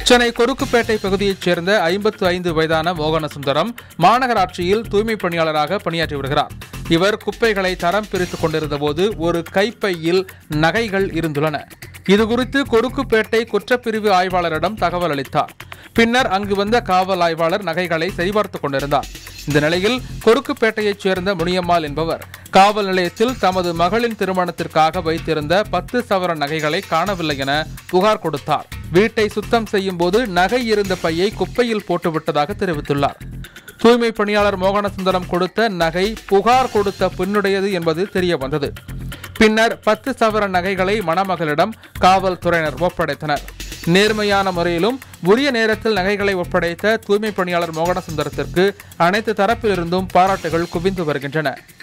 சென்னை கொருக்குப்பேட்டை பகுதியைச் சேர்ந்த ஐம்பத்து ஐந்து வயதான மோகனசுந்தரம் மாநகராட்சியில் தூய்மை பணியாளராக பணியாற்றி வருகிறார் இவர் குப்பைகளை தரம் பிரித்துக் கொண்டிருந்த போது ஒரு கைப்பையில் நகைகள் இருந்துள்ளன இதுகுறித்து கொருக்குப்பேட்டை குற்றப்பிரிவு ஆய்வாளரிடம் தகவல் அளித்தார் பின்னர் அங்கு வந்த காவல் ஆய்வாளர் நகைகளை சரிபார்த்துக் கொண்டிருந்தார் இந்த நிலையில் கொருக்குப்பேட்டையைச் சேர்ந்த முனியம்மாள் என்பவர் காவல் நிலையத்தில் தமது மகளின் திருமணத்திற்காக வைத்திருந்த பத்து சவர நகைகளை காணவில்லை என புகார் கொடுத்தார் வீட்டை சுத்தம் செய்யும் போது நகை இருந்த பையை குப்பையில் போட்டுவிட்டதாக தெரிவித்துள்ளார் தூய்மை பணியாளர் மோகனசுந்தரம் கொடுத்த நகை புகார் கொடுத்த பெண்ணுடையது என்பது தெரிய வந்தது பின்னர் பத்து சவர நகைகளை மணமகளிடம் காவல்துறையினர் ஒப்படைத்தனர் நேர்மையான முறையிலும் உரிய நேரத்தில் நகைகளை ஒப்படைத்த தூய்மை பணியாளர் மோகனசுந்தரத்திற்கு அனைத்து தரப்பிலிருந்தும் பாராட்டுகள் குவிந்து வருகின்றன